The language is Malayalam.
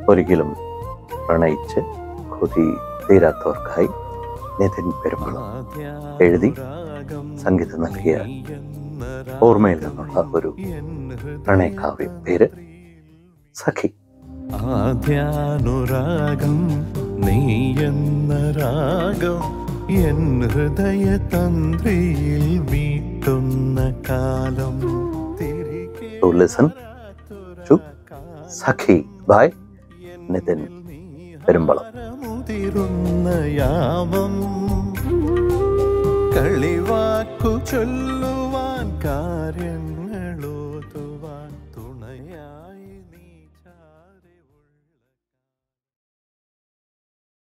ഒരിക്കലും പ്രണയിച്ച് കൊതി തീരാത്തവർക്കായി നിതിൻ പെരുമ്പളം എഴുതി സംഗീതം നൽകിയ ഓർമ്മയിൽ നിന്നുള്ള ഒരു പ്രണയകാവ്യം പേര് സഖി ആദ്യാനുരാഗം നീയെന്ന രാഗം എൻ ഹൃദയ തന്ത്രിയിൽ വീട്ടുന്ന കാലം തിരികെ To listen to Sakhi by Nithin Perumbalam മുതിരുന്ന യാമം കളിവാക്കു ചൊല്ലുവാൻ കാര്യം